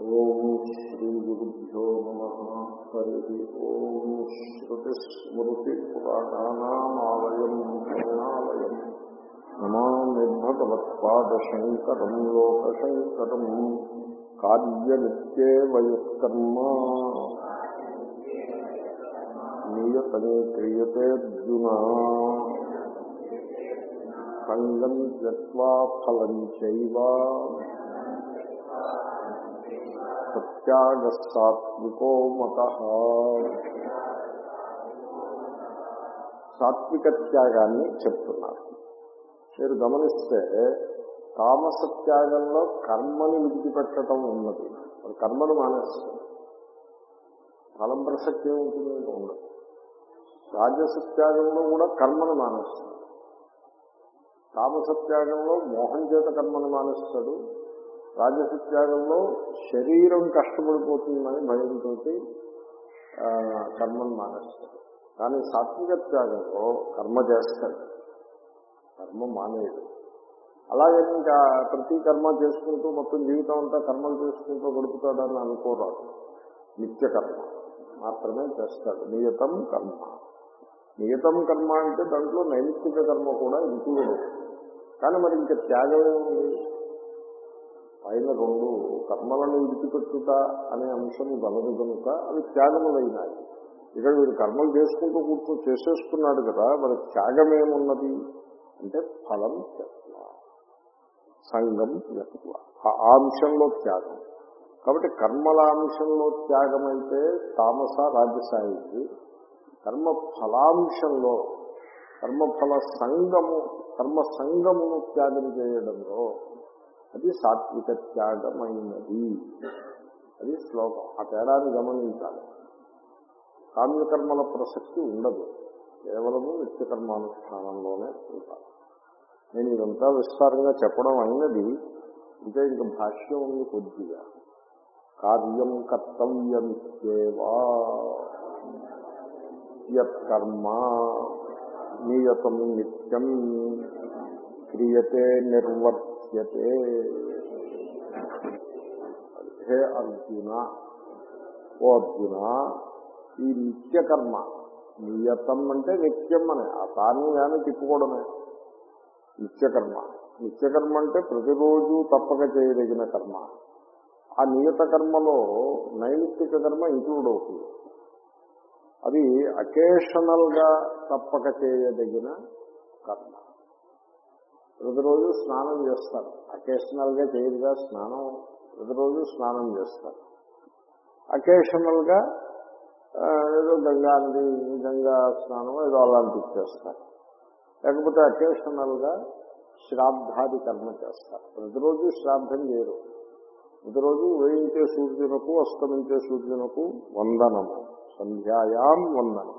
ఓం శ్రీ గురుభ్యో నమ హరి ఓం శ్రుతిస్మృతిపురాణానామాలయం ప్రణాలయం నమామి భగవత్పాదశంకరం లోకశంకరం కార్యనిత్యేవయుత్కర్మ నియతం క్రియతే అర్జున సంగం త్యక్వా ఫలం చైవ సత్యాగ సాత్వికో మత సాత్విక త్యాగాన్ని చెప్తున్నారు మీరు గమనిస్తే తామస త్యాగంలో కర్మని విడిచిపెట్టడం ఉన్నది మరి కర్మను మానేస్తుంది ఫలం ప్రసక్తి ఏముంటుంది ఉండదు రాజస త్యాగంలో కూడా కర్మను మానేస్తుంది తామస త్యాగంలో మోహం చేత కర్మను మానేస్తాడు రాజస త్యాగంలో శరీరం కష్టపడిపోతుందని భయంతో కర్మను మానేస్తాడు కానీ సాత్విక త్యాగంలో కర్మ చేస్తాడు కర్మ మానేయడు అలాగే ఇంకా ప్రతి కర్మ చేసుకుంటూ మొత్తం జీవితం అంతా కర్మలు చేసుకుంటూ గడుపుతాడని అనుకోరాదు నిత్య కర్మ మాత్రమే చేస్తాడు నియతం కర్మ నియతం కర్మ అంటే దాంట్లో నైమిత్తిక కర్మ కూడా ఇంక్లూడ్ కానీ మరి ఇంకా త్యాగం ఏముంది పైన రెండు కర్మలను విడిచిపెట్టుట అనే అంశం గలదు కనుక అవి త్యాగములైనాయి ఇక్కడ వీడు కర్మలు చేసుకుంటూ కూర్చో చేసేస్తున్నాడు కదా మరి త్యాగం ఏమున్నది అంటే ఫలం త్యక్వ సంగం త్యక్వ ఆ అంశంలో త్యాగం కాబట్టి కర్మల అంశంలో త్యాగం అయితే తామస రాజసాయికి కర్మ ఫలాంశంలో కర్మఫల సంగము కర్మ సంగమును త్యాగం చేయడంలో అది సాత్విక త్యాగమైనది అది శ్లోకం ఆ తేడాన్ని గమనించాలి కామ్యకర్మల ప్రసక్తి ఉండదు కేవలము నిత్యకర్మానుష్ఠానంలోనే ఉంటారు నేను ఇదంతా విస్తారంగా చెప్పడం అయినది అంటే ఇంకా భాష్యం ఉంది కొద్దిగా కార్యం కర్తవ్యమిత్యేవా యత్కర్మ నియతం నిత్యం క్రియతే నిర్వర్త్యతే హే అర్జున ఓ అర్జున ఈ నిత్యకర్మ నియతం అంటే నిత్యం అనే ఆ తాన్ని కానీ తిప్పుకోవడమే నిత్యకర్మ నిత్యకర్మ అంటే ప్రతిరోజు తప్పక చేయదగిన కర్మ ఆ నియత కర్మలో నైమిత్తిక కర్మ ఇంక్లూడ్ అవుతుంది అది అకేషనల్ గా తప్పక చేయదగిన కర్మ ప్రతిరోజు స్నానం చేస్తారు అకేషనల్ గా చేయదుగా స్నానం ప్రతిరోజు స్నానం చేస్తారు అకేషనల్ గా ఏదో గంగా నది గంగా స్నానం ఏదో అలాంటివి చేస్తారు లేకపోతే అకేషనల్ గా శ్రాద్ధాది కర్మ చేస్తారు ప్రతిరోజు శ్రాద్ధం చేయరు ప్రతిరోజు వేయించే సూర్యునకు అస్తమించే సూర్యునకు వందనము సంధ్యాయాం వందనం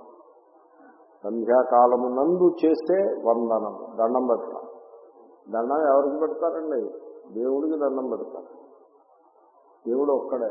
సంధ్యాకాలము నందు చేసే వందనము దండం పెడతారు దండం ఎవరికి పెడతారండి దేవుడికి దండం పెడతారు దేవుడు ఒక్కడే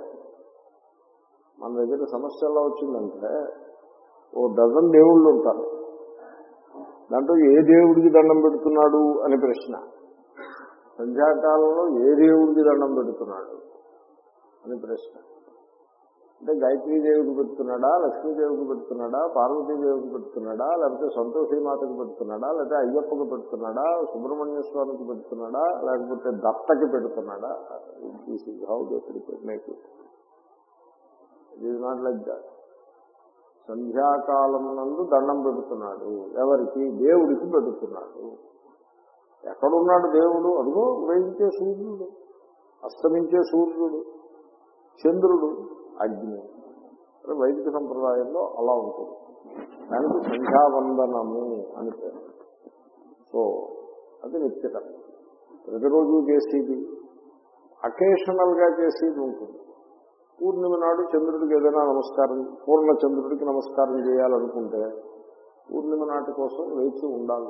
మన దగ్గర సమస్య ఎలా వచ్చిందంటే ఓ డజన్ దేవుళ్ళు ఉంటారు దాంట్లో ఏ దేవుడికి దండం పెడుతున్నాడు అని ప్రశ్న సంధ్యాకాలంలో ఏ దేవుడికి దండం పెడుతున్నాడు అని ప్రశ్న అంటే గాయత్రీదేవికి పెడుతున్నాడా లక్ష్మీదేవికి పెడుతున్నాడా పార్వతీదేవికి పెడుతున్నాడా లేకపోతే సంతోషీమాతకి పెడుతున్నాడా లేకపోతే అయ్యప్పకి పెడుతున్నాడా సుబ్రహ్మణ్య స్వామికి పెడుతున్నాడా లేకపోతే దత్తకి పెడుతున్నాడా this is how they make it it is not like that సంధ్యాకాలం నందు దండం పెడుతున్నాడు ఎవరికి దేవుడికి పెడుతున్నాడు ఎక్కడున్నాడు దేవుడు అదిగో ఉదయించే సూర్యుడు అస్తమించే సూర్యుడు చంద్రుడు అగ్ని వైదిక సంప్రదాయంలో అలా ఉంటుంది దానికి సంధ్యావందనము అని పేరు సో అది నిత్యకర్మ ప్రతిరోజు చేసేది అకేషనల్ గా చేసేది ఉంటుంది పూర్ణిమ నాడు చంద్రుడికి ఏదైనా నమస్కారం పూర్ణ చంద్రుడికి నమస్కారం చేయాలనుకుంటే పూర్ణిమ నాటి కోసం వేచి ఉండాలి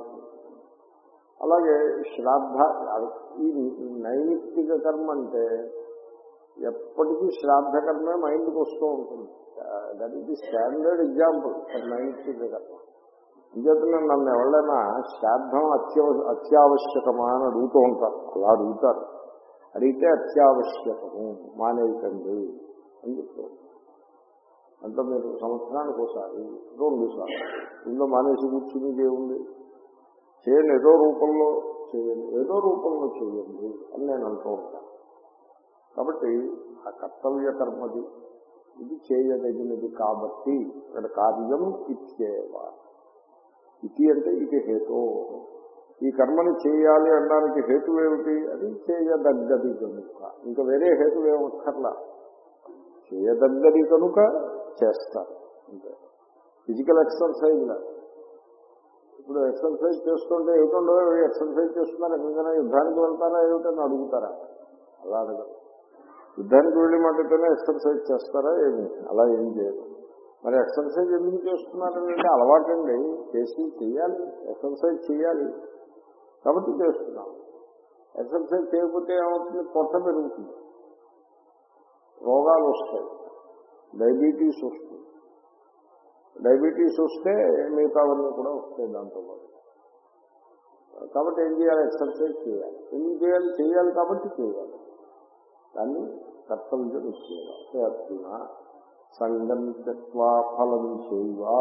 అలాగే శ్రాద్ధ ఈ నైమిత్తిక కర్మ అంటే ఎప్పటికీ శ్రాద్ధ కర్మే మైండ్కి వస్తూ ఉంటుంది that is the standard example for నైమిత్తిక కర్మ ఇంకేతనే నన్ను ఎవరైనా శ్రాద్ధం అత్యవ అత్యావశ్యకమా అని అడుగుతూ ఉంటారు అలా అడుగుతారు అడిగితే అత్యావశ్యకము మానేయకండి అని చెప్తారు అంటే మీరు సంవత్సరానికి ఒకసారి రెండు సార్లు ఇందులో మానేసి కూర్చుని ఏముంది చేయండి ఏదో రూపంలో చేయండి ఏదో రూపంలో చేయండి అని నేను అంటూ ఉంటాను కాబట్టి ఆ కర్తవ్య కర్మది ఇది చేయదగినది కాబట్టి ఇక్కడ కార్యం ఇచ్చేవ ఇది అంటే ఇది హేతు ఈ కర్మని చేయాలి అనడానికి హేతు ఏమిటి అది చేయదగ్గది కనుక ఇంకా వేరే హేతు ఏమక్కర్లా చేయదగ్గది కనుక చేస్తారు అంతే ఫిజికల్ ఎక్సర్సైజ్ ఇప్పుడు ఎక్సర్సైజ్ చేస్తుంటే ఏమిటో ఎక్సర్సైజ్ చేస్తున్నారు ఎక్కడికైనా యుద్ధానికి వెళ్తారా ఏమిటని అడుగుతారా అలా అడగదు యుద్ధానికి వెళ్ళి మాటతోనే ఎక్సర్సైజ్ చేస్తారా ఏమి అలా ఏం చేయదు మరి ఎక్సర్సైజ్ ఎందుకు చేస్తున్నారంటే అలవాటండి చేసి చేయాలి ఎక్సర్సైజ్ చేయాలి కాబట్టి చేస్తున్నాం ఎక్సర్సైజ్ చేయకపోతే ఏమవుతుంది పొట్ట పెరుగుతుంది రోగాలు వస్తాయి డయాబెటీస్ వస్తుంది డయాబెటీస్ వస్తే మిగతావన్నీ కూడా వస్తాయి దాంతో పాటు కాబట్టి ఏం చేయాలి ఎక్సర్సైజ్ చేయాలి ఎందుకు చేయాలి చేయాలి కాబట్టి చేయాలి దాన్ని కర్తవ్యం చేయాలి సంగం తత్వా ఫలం చేయవా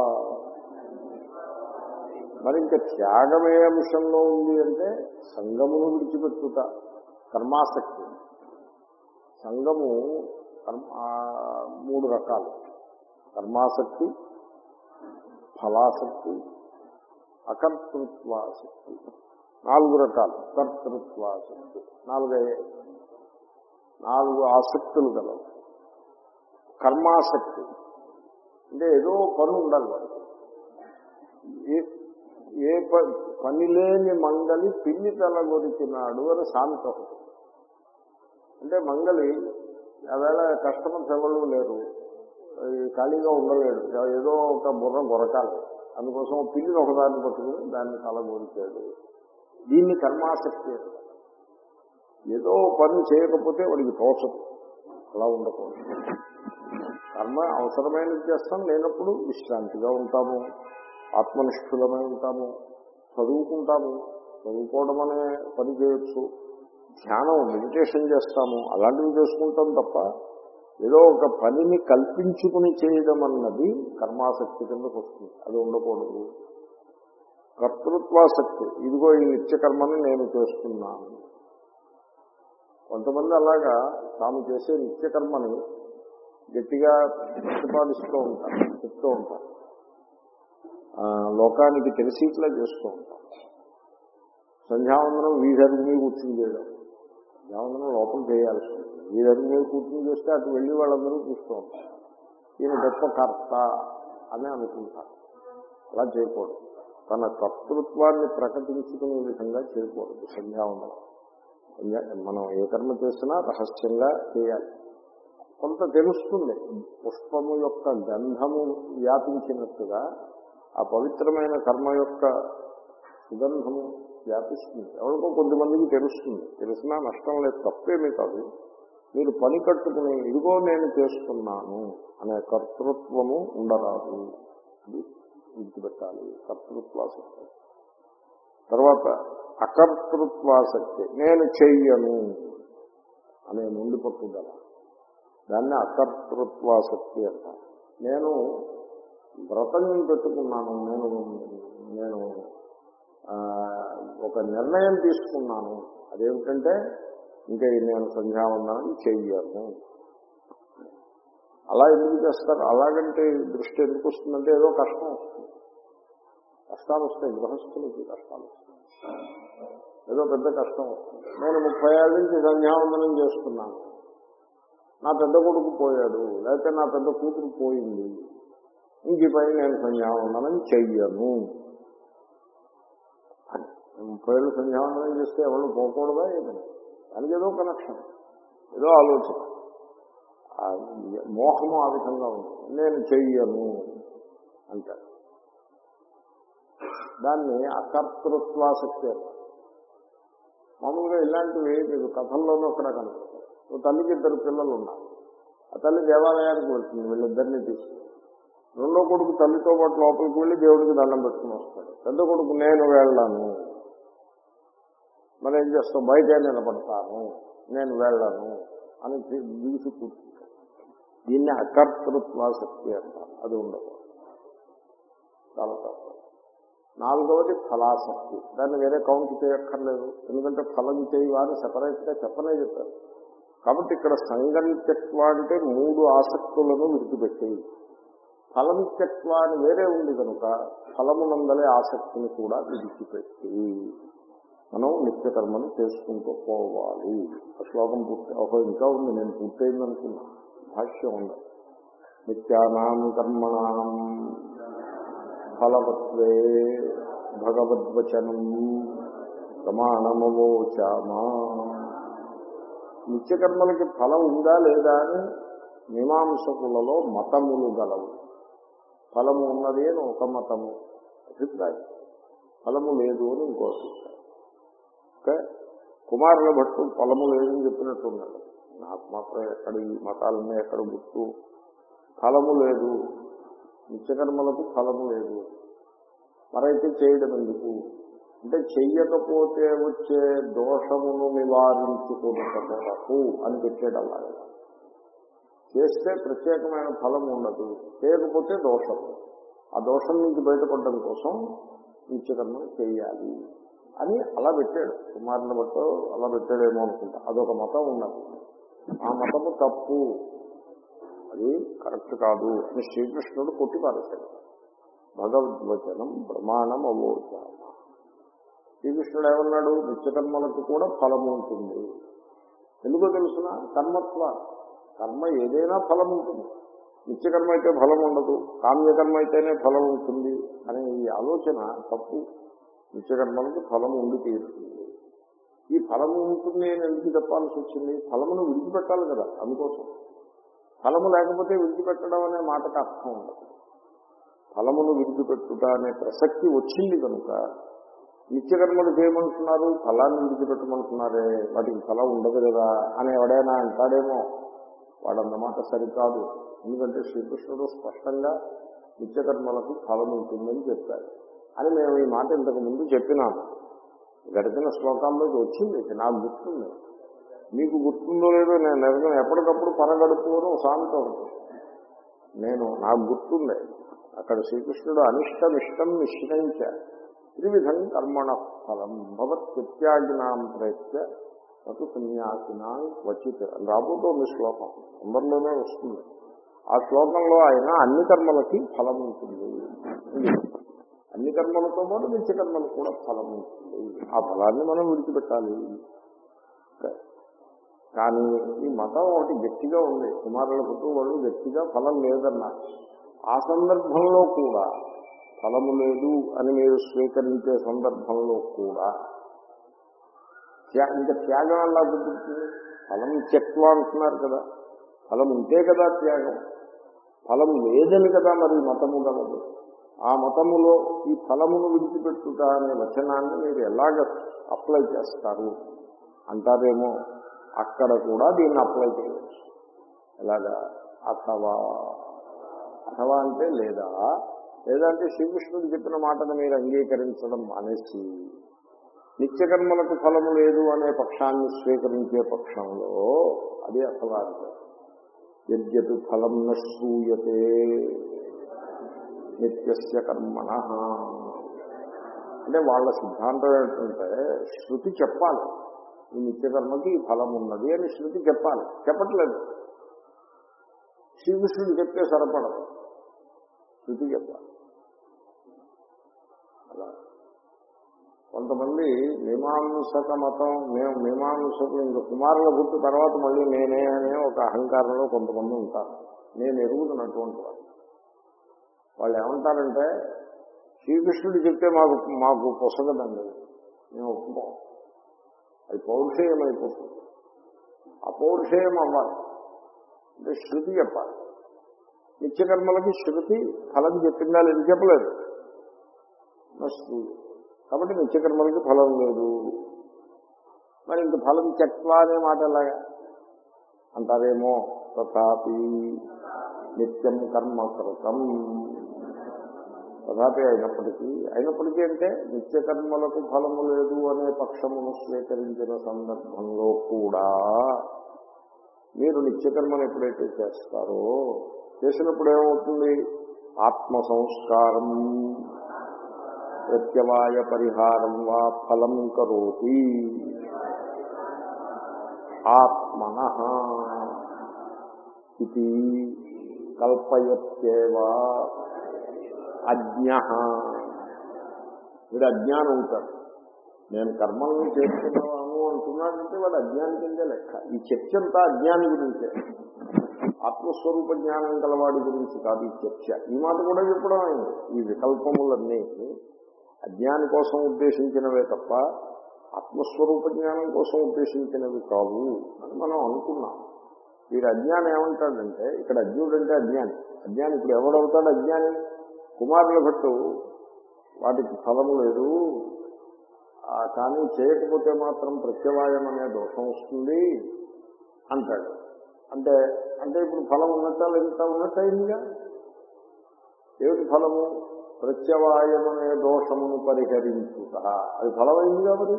మరి ఇంకా త్యాగం ఏ అంశంలో ఉంది అంటే సంగమును విడిచిపెట్టుట కర్మాసక్తి సంగము కర్మ ఆ, మూడు రకాలు కర్మాసక్తి ఫలాసక్తి అకర్తృత్వాసక్తి నాలుగు రకాలు కర్తృత్వాసక్తి నాలుగయ్యే నాలుగు ఆసక్తులు గలవు కర్మాసక్తి అంటే ఏదో పని ఉండాలి వాడికి ఏ ఏ ప- పని లేని మంగలి పిల్లి తల కొరికినాడు అని సామెత ఒకటి అంటే మంగలి ఆవేళ కస్టమర్స్ ఎవరు లేరు ఈ ఖాళీగా ఉండలేడు ఏదో ఒక బుర్ర గొరకాలి అందుకోసం ఓ పిల్లిని ఒకదాన్ని పట్టుకుని దాన్ని తల కొరికాడు దీన్ని కర్మాసక్తి అంటారు. ఏదో పని చేయకపోతే వాడికి తోచదు అలా ఉండకూడదు కర్మ అవసరమైనది చేస్తాం లేనప్పుడు విశ్రాంతిగా ఉంటాము ఆత్మనిష్ఠులమై ఉంటాము చదువుకుంటాము చదువుకోవడం అనే పని చేయొచ్చు ధ్యానం మెడిటేషన్ చేస్తాము అలాంటివి చేసుకుంటాం తప్ప ఏదో ఒక పనిని కల్పించుకుని చేయడం అన్నది కర్మాసక్తి కిందకు వస్తుంది అది ఉండకూడదు కర్తృత్వాసక్తి ఇదిగో ఈ నిత్య కర్మని నేను చేస్తున్నాను కొంతమంది అలాగా తాము చేసే నిత్య కర్మని గట్టిగా ప్రతిపాదిస్తూ ఉంటారు చెప్తూ ఉంటారు ఆ, లోకానికి తెలిసి ఇట్లా చేస్తూ ఉంటారు సంధ్యావందనం వీధరుగు మీద కూర్చుని చేయడం సంధ్యావందనం లోపల చేయాల్సి ఉంటుంది వీధరుగు మీద కూర్చుని చేస్తే అటు వెళ్ళి వాళ్ళందరూ చూస్తూ ఉంటారు ఈయన గొప్ప కర్త అని అనుకుంటారు అలా చేయకూడదు తన కర్తృత్వాన్ని ప్రకటించుకునే విధంగా చేయకూడదు సంధ్యావందనం సంధ్యా- మనం ఏ కర్మ చేసినా రహస్యంగా చేయాలి కొంత తెలుస్తుంది పుష్పము యొక్క గంధము వ్యాపించినట్టుగా ఆ పవిత్రమైన కర్మ యొక్క సుగంధము వ్యాపిస్తుంది ఎవరికో కొద్దిమందికి తెలుస్తుంది తెలిసినా నష్టం లేదు తప్పేమీ కాదు మీరు పని కట్టుకుని ఇదిగో నేను చేస్తున్నాను అనే కర్తృత్వము ఉండరాదు ఇది విడిచిపెట్టాలి కర్తృత్వాసక్తి తర్వాత అకర్తృత్వాసక్తి నేను చెయ్యను అనే నుండి పట్టుదల దాన్ని అకర్తృత్వాసక్తి అంటారు నేను వ్రతం పెట్టుకున్నాను నేను నేను ఆ, ఒక నిర్ణయం తీసుకున్నాను అదేమిటంటే ఇంకా ఈ నేను సంధ్యావందనం చెయ్యను అలా ఎందుకు చేస్తారు అలాగంటే దృష్టి ఎందుకు వస్తుందంటే ఏదో కష్టం వస్తుంది కష్టాలు వస్తాయి గృహస్థులకి కష్టాలు వస్తాయి ఏదో పెద్ద కష్టం వస్తుంది నేను ముప్పై ఏళ్ళ నుంచి సంధ్యావందనం చేస్తున్నాను నా పెద్ద కొడుకు పోయాడు లేకపోతే నా పెద్ద కూతురు పోయింది ఇంక ఈ పని నేను సంధ్యావందనం చెయ్యను అని. ముప్పై ఏళ్ళు సంధ్యావందనం చేస్తే ఎవరు పోకూడదా ఏమని దానికి ఏదో కనెక్షన్ ఏదో ఆలోచన ఆ మోహము ఆ విధంగా ఉంటుంది నేను చెయ్యను అంటారు దాన్ని అకర్తృత్వాసక్తి అంటారు మామూలుగా ఇలాంటివి మీకు కథల్లోనూ అక్కడ కనపడతాయి ఓ తల్లికి ఇద్దరు పిల్లలు ఉన్నారు ఆ తల్లి దేవాలయానికి వెళ్తుంది వీళ్ళిద్దరిని తీసుకుని రెండో కొడుకు తల్లితో పాటు లోపలికి వెళ్ళి దేవుడికి దండం పెట్టుకుని వస్తాడు పెద్ద కొడుకు నేను వెళ్ళాను మరి ఏం చేస్తాం బయట నిలబడతాను నేను వెళ్ళను అని దిగుసు కూర్చుంటాడు దీన్ని అకర్తృత్వాసక్తి అంటారు అది ఉండదు చాలా తప్ప నాలుగవది ఫలాసక్తి దాన్ని వేరే కౌంట్ చేయక్కర్లేదు ఎందుకంటే ఫలం చేయవారు సెపరేట్గా చెప్పనే చెప్పారు కాబట్టి ఇక్కడ సంగణిత్యత్వ అంటే మూడు ఆసక్తులను విడిచిపెట్టి ఫలమిత్యత్వ అని వేరే ఉంది కనుక ఫలమునందలే ఆసక్తిని కూడా విడిచిపెట్టి మనం నిత్యకర్మను చేసుకుంటూ పోవాలి ఆ శ్లోకం పూర్తి ఒక ఇంకా ఉంది నేను పూర్తయిందనుకున్నా భాష్యం ఉంది నిత్యానాం కర్మణాం ఫలవత్వే భగవద్వచనం ప్రమాణమవోచామా నిత్యకర్మలకి ఫలం ఉందా లేదా అని మీమాంసకులలో మతములు గలవు ఫలము ఉన్నది అని ఒక మతము అభిప్రాయం ఫలము లేదు అని ఇంకో అభిప్రాయం ఓకే కుమారుల భట్టు ఫలము లేదని చెప్పినట్టున్నాడు నాకు మాత్రం ఎక్కడ ఈ మతాలన్నీ ఎక్కడ గుర్తు ఫలము లేదు నిత్యకర్మలకు ఫలము లేదు మరైతే చేయడం ఎందుకు అంటే చెయ్యకపోతే వచ్చే దోషమును నివారించుకున్నటకు అని పెట్టాడు అలాగే చేస్తే ప్రత్యేకమైన ఫలం ఉండదు చేయకపోతే దోషము ఆ దోషం నుంచి బయటపడడం కోసం నిత్యకర్మ చేయాలి అని అలా పెట్టాడు కుమారుల బట్ట అలా పెట్టాడేమో అనుకుంటా అదొక మతం ఉన్నది ఆ మతము తప్పు అది కరెక్ట్ కాదు అని శ్రీకృష్ణుడు కొట్టి పారేశాడు భగవద్వచనం ప్రమాణం అవోచామ శ్రీకృష్ణుడు ఏమన్నాడు నిత్యకర్మలకు కూడా ఫలం ఉంటుంది ఎందుకో తెలుసిన కర్మత్వ కర్మ ఏదైనా ఫలం ఉంటుంది నిత్యకర్మ అయితే ఫలం ఉండదు కామ్యకర్మ అయితేనే ఫలం ఉంటుంది అనే ఈ ఆలోచన తప్పు నిత్యకర్మలకు ఫలం ఉండి తీరుతుంది ఈ ఫలము ఉంటుంది అని ఎందుకు చెప్పాల్సి వచ్చింది ఫలమును విడిచిపెట్టాలి కదా అందుకోసం ఫలము లేకపోతే విడిచిపెట్టడం అనే మాటకు అర్థం ఉండదు ఫలమును విడిచిపెట్టుట అనే ప్రసక్తి వచ్చింది కనుక నిత్యకర్మలు చేయమంటున్నారు ఫలాన్ని విడిచిపెట్టమంటున్నారే వాటికి ఫలం ఉండదు కదా అని ఎవడైనా అంటాడేమో వాడన్నమాట సరికాదు ఎందుకంటే శ్రీకృష్ణుడు స్పష్టంగా నిత్యకర్మలకు ఫలం ఉంటుందని చెప్పాడు అని మేము ఈ మాట ఇంతకు ముందు చెప్పినాము గడిపిన శ్లోకాల్లోకి వచ్చింది ఇది నాకు గుర్తుంది మీకు గుర్తుందో లేదో నేను నిజంగా ఎప్పటికప్పుడు పరగడుపు అని ఒక సామెత ఉంటుంది నేను నాకు గుర్తుంది అక్కడ శ్రీకృష్ణుడు అనిష్టం ఇష్టం మిశ్రించ త్రివిధం కర్మణ ఫలం భవత్ ప్రత్యాగినాం ప్రయత్య నటు సన్యాసినా క్వచిత్ అని రాబోతోంది శ్లోకం తొందరలోనే వస్తుంది ఆ శ్లోకంలో ఆయన అన్ని కర్మలకి ఫలం ఉంటుంది అన్ని కర్మలతో పాటు నిత్య కర్మలు కూడా ఫలం ఉంటుంది ఆ ఫలాన్ని మనం విడిచిపెట్టాలి కానీ ఈ మతం ఒకటి గట్టిగా ఉంది కుమారుల పుట్టు వాళ్ళు గట్టిగా ఫలం లేదన్నారు ఆ సందర్భంలో కూడా ఫలము లేదు అని మీరు స్వీకరించే సందర్భంలో కూడా త్యా- ఇంకా త్యాగం ఎలా కుదురుతుంది ఫలం చెక్వ అంటున్నారు కదా ఫలం ఉంటే కదా త్యాగం ఫలం లేదని కదా మరి మతము గలదు ఆ మతములో ఈ ఫలమును విడిచిపెట్టుట అనే వచనాన్ని మీరు ఎలాగ అప్లై చేస్తారు అంటారేమో అక్కడ కూడా దీన్ని అప్లై చేయవచ్చు ఎలాగా అథవా అథవా అంటే లేదా లేదంటే శ్రీకృష్ణుడు చెప్పిన మాటను మీరు అంగీకరించడం మానేసి నిత్యకర్మలకు ఫలము లేదు అనే పక్షాన్ని స్వీకరించే పక్షంలో అది అథవా అంటే యద్యత్ ఫలం నూయతే నిత్యస్య కర్మణ అంటే వాళ్ళ సిద్ధాంతం ఏంటంటే శృతి చెప్పాలి ఈ నిత్యకర్మకి ఈ ఫలం ఉన్నది అని శృతి చెప్పాలి చెప్పట్లేదు శ్రీకృష్ణుడు చెప్తే సరిపడదు శృతి చెప్పాలి అలా కొంతమంది మీమాంసక మతం మేము మీమాంసకులు ఇంక కుమారుల గుర్తు తర్వాత మళ్ళీ నేనే అనే ఒక అహంకారంలో కొంతమంది ఉంటారు నేను ఎరుగుతున్నటువంటి వాళ్ళు వాళ్ళు ఏమంటారంటే శ్రీకృష్ణుడు చెప్తే మాకు మాకు పొసగదండి మేము ఒప్పుకోం అది పౌరుషేయం అయిపోతుంది ఆ పౌరుషేయం అవ్వాలి అంటే శృతి చెప్పాలి నిత్యకర్మలకి శృతి ఫలం చెప్పిందా లేదు చెప్పలేదు మస్తు కాబట్టి నిత్యకర్మలకి ఫలం లేదు మరి ఇంక ఫలం చెక్వా అనే మాట ఎలాగా అంటారేమో తథాపి నిత్యం కర్మ కృతం తథాపి అయినప్పటికీ అయినప్పటికీ అంటే నిత్యకర్మలకు ఫలము లేదు అనే పక్షమును స్వీకరించిన సందర్భంలో కూడా మీరు నిత్యకర్మను ఎప్పుడైతే చేస్తారో చేసినప్పుడు ఏమవుతుంది ఆత్మ సంస్కారం ప్రత్యవాయ పరిహారం వా ఫలం కరోతి ఆత్మన ఇది కల్పయత్యేవా అజ్ఞ వీడు అజ్ఞానం ఉంటాడు నేను కర్మల్ని చేస్తున్నాను అంటున్నాడంటే వాడు అజ్ఞాని కిందే లెక్క ఈ చర్చ అంతా అజ్ఞాని గురించే ఆత్మస్వరూప జ్ఞానం గలవాడి గురించి కాదు ఈ చర్చ ఈ మాట కూడా చెప్పడం అయింది ఈ వికల్పములన్నీ అజ్ఞాని కోసం ఉద్దేశించినవే తప్ప ఆత్మస్వరూప జ్ఞానం కోసం ఉద్దేశించినవి కావు అని మనం అనుకున్నాం వీడు అజ్ఞానం ఏమంటాడంటే ఇక్కడ అజ్ఞుడు అంటే అజ్ఞాని అజ్ఞాని ఇప్పుడు ఎవడవుతాడు అజ్ఞాని కుమారుల భట్టు వాటికి ఫలము లేదు ఆ, కానీ చేయకపోతే మాత్రం ప్రత్యవాయం అనే దోషం వస్తుంది అంటాడు అంటే అంటే ఇప్పుడు ఫలం ఉన్నట్టా ఎంత ఉన్నట్టయిందిగా ఏమిటి ఫలము ప్రత్యవాయం అనే దోషమును పరిహరించుట అది ఫలమైందిగా మరి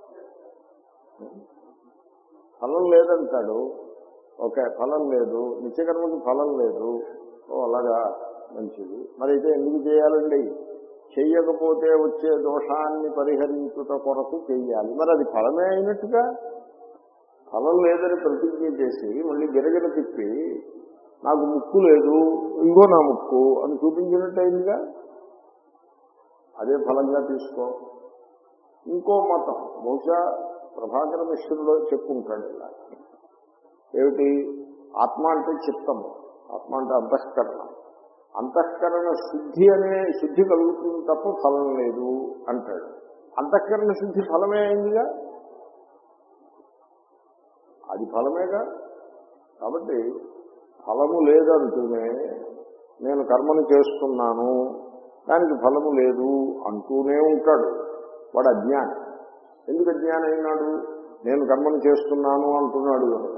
ఫలం లేదంటాడు ఓకే ఫలం లేదు నిత్యకర్మకి ఫలం లేదు ఓ అలాగా మంచిది మరి అయితే ఎందుకు చేయాలండి చెయ్యకపోతే వచ్చే దోషాన్ని పరిహరించుట కొరకు చెయ్యాలి మరి అది ఫలమే అయినట్టుగా ఫలం లేదని ప్రతిజ్ఞ చేసి మళ్ళీ గిరగిర తిప్పి నాకు ముక్కు లేదు ఇంకో నా ముక్కు అని చూపించినట్టు అయిందిగా అదే ఫలంగా తీసుకో ఇంకో మతం బహుశా ప్రభాకర మిశ్రులో చెప్పుకుంటాడు ఇలా ఏమిటి ఆత్మ అంటే చిత్తము ఆత్మ అంటే అంతఃకరణ అంతఃకరణ శుద్ధి అనే శుద్ధి కలుగుతుంది తప్ప ఫలం లేదు అంటాడు అంతఃకరణ శుద్ధి ఫలమే అయిందిగా అది ఫలమేగా కాబట్టి ఫలము లేదంటూనే నేను కర్మను చేస్తున్నాను దానికి ఫలము లేదు అంటూనే ఉంటాడు వాడు అజ్ఞాని ఎందుకు అజ్ఞాని అయినాడు నేను కర్మను చేస్తున్నాను అంటున్నాడు కనుక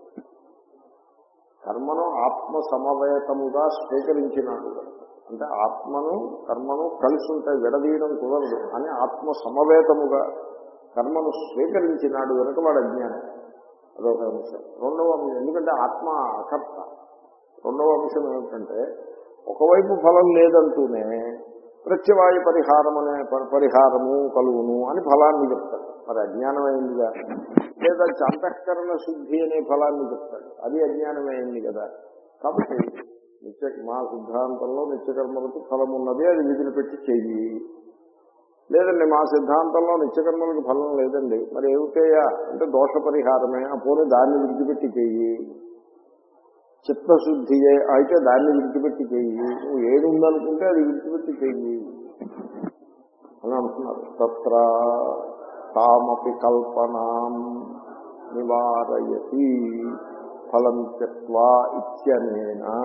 కర్మను ఆత్మ సమవేతముగా స్వీకరించినాడు కనుక. అంటే ఆత్మను కర్మను కలిసి ఉంటాయి విడదీయడం కుదరదు అని ఆత్మ సమవేతముగా కర్మను స్వీకరించినాడు కనుక వాడు అజ్ఞాని అదొక అంశం రెండవ అంశం ఎందుకంటే ఆత్మ అకర్త రెండవ అంశం ఏమిటంటే ఒకవైపు ఫలం లేదంటూనే ప్రత్యవాయు పరిహారం అనే ప- పరిహారము కలుగును అని ఫలాన్ని చెప్తాడు మరి అజ్ఞానమైందిగా లేదా అంతఃకరణ శుద్ధి అనే ఫలాన్ని చెప్తాడు అది అజ్ఞానమైంది కదా కాబట్టి నిత్య మా సిద్ధాంతంలో నిత్యకర్మలకు ఫలం ఉన్నది అది విధులు పెట్టి చెయ్యి లేదండి మా సిద్ధాంతంలో నిత్యకర్మలకు ఫలం లేదండి మరి ఏమిటయ్యా అంటే దోష పరిహారమే ఆ పోనీ దాన్ని విడిచిపెట్టి చెయ్యి చిత్తశుద్ధియే అయితే దాన్ని విడిచిపెట్టి చెయ్యి నువ్వు ఏది ఉందనుకుంటే అది విడిచిపెట్టి చెయ్యి అని అంటున్నారు తత్ర తామపి కల్పనాం నివారయతి ఫలం త్యక్వా ఇత్యనేనా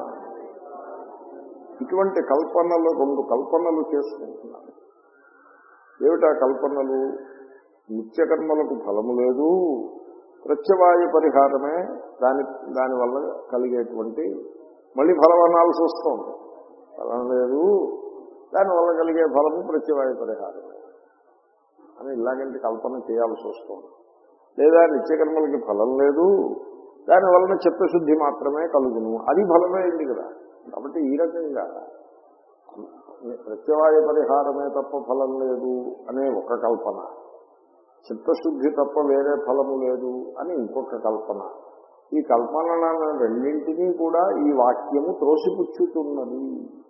ఇటువంటి కల్పనలు రెండు కల్పనలు చేసుకుంటున్నారు ఏమిటా కల్పనలు నిత్యకర్మలకు ఫలము లేదు ప్రత్యవాయు పరిహారమే దాని దానివల్ల కలిగేటువంటి మళ్ళీ ఫలం అనాల్సి వస్తుంది ఫలం లేదు దానివల్ల కలిగే ఫలము ప్రత్యవాయు పరిహారమే అని ఇలాగంటి కల్పన చేయాల్సి వస్తుంది లేదా నిత్యకర్మలకి ఫలం లేదు దానివలన చిత్తశుద్ధి మాత్రమే కలుగును అది ఫలమే అయింది కదా కాబట్టి ఈ రకంగా ప్రత్యవాయ పరిహారమే తప్ప ఫలం లేదు అనే ఒక కల్పన చిత్తశుద్ధి తప్ప వేరే ఫలము లేదు అని ఇంకొక కల్పన ఈ కల్పనలను రెండింటినీ కూడా ఈ వాక్యము త్రోసిపుచ్చుతున్నది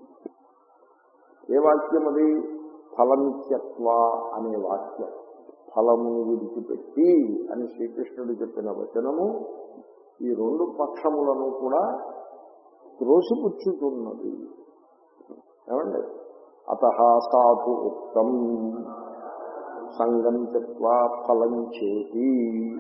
ఏ వాక్యం అది ఫలనిత్యత్వ అనే వాక్యం ఫలమును విడిచిపెట్టి అని శ్రీకృష్ణుడు చెప్పిన వచనము ఈ రెండు పక్షములను కూడా త్రోసిపుచ్చుతున్నది ఏమండి అత సాధు ఉక్తం సంగం చెత్వా ఫలం చేతి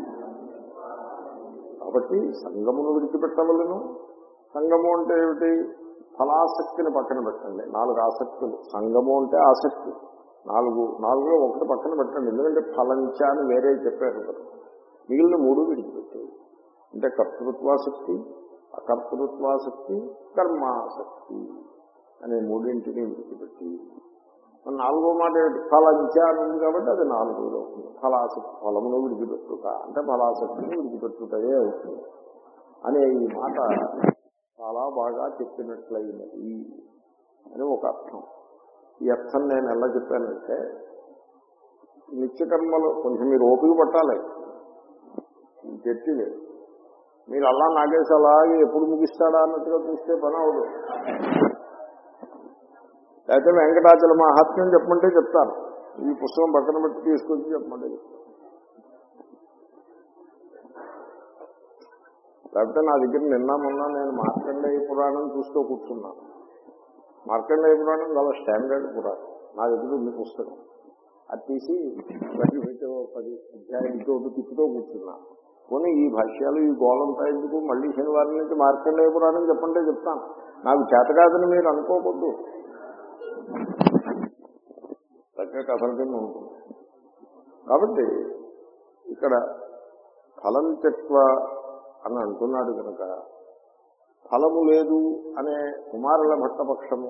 కాబట్టి సంగమును విడిచిపెట్టవలను సంగము అంటే ఏమిటి ఫలాసక్తిని పక్కన పెట్టండి నాలుగు ఆసక్తులు సంగము అంటే ఆసక్తి నాలుగు నాలుగులో ఒకటి పక్కన పెట్టండి ఎందుకంటే ఫలంచ అని వేరే చెప్పారు కదా మిగిలిన మూడు విడిచిపెట్టి అంటే కర్తృత్వాసక్తి అకర్తృత్వాసక్తి కర్మాసక్తి అనే మూడింటిని విడిచిపెట్టి మరి నాలుగో మాట ఏమిటి ఫలంచ అని ఉంది కాబట్టి అది నాలుగులో ఉంటుంది ఫలాసక్తి ఫలమును విడిచిపెట్టుట అంటే ఫలాసక్తిని విడిచిపెట్టుటయే అవుతుంది అనే ఈ మాట చాలా బాగా చెప్పినట్లయినది అని ఒక అర్థం ఈ అర్థం నేను ఎలా చెప్పానంటే నిత్యకర్మలు కొంచెం మీరు ఓపిక పట్టాలి గట్టిది మీరు అలా నాగేసి అలాగే ఎప్పుడు ముగిస్తాడా అన్నట్టుగా చూస్తే పని అవదు లేకపోతే వెంకటాచల మహాత్మ్యం చెప్పమంటే చెప్తాను ఈ పుస్తకం పక్కన పెట్టి తీసుకొచ్చి చెప్పమంటే చెప్తాను లేకపోతే నా దగ్గర నిన్న మొన్న నేను మార్కండేయ పురాణం చూస్తూ కూర్చున్నాను మార్కండేయ పురాణం చాలా స్టాండర్డ్ పురాణం నా దగ్గర ఉంది పుస్తకం అది తీసి బట్టి పెట్టి ఓ పది అధ్యాయంతో తిప్పుతూ కూర్చున్నా పోనీ ఈ భాష్యాలు ఈ గోలంతా ఎందుకు మళ్ళీ శనివారం నుంచి మార్కండేయ పురాణం చెప్పంటే చెప్తాను నాకు చేత కాదని మీరు అనుకోకూడదు చక్కగా కథల కింద ఉంటుంది కాబట్టి ఇక్కడ ఫలం తత్వ అని అంటున్నాడు కనుక ఫలము లేదు అనే కుమారుల భట్ట పక్షము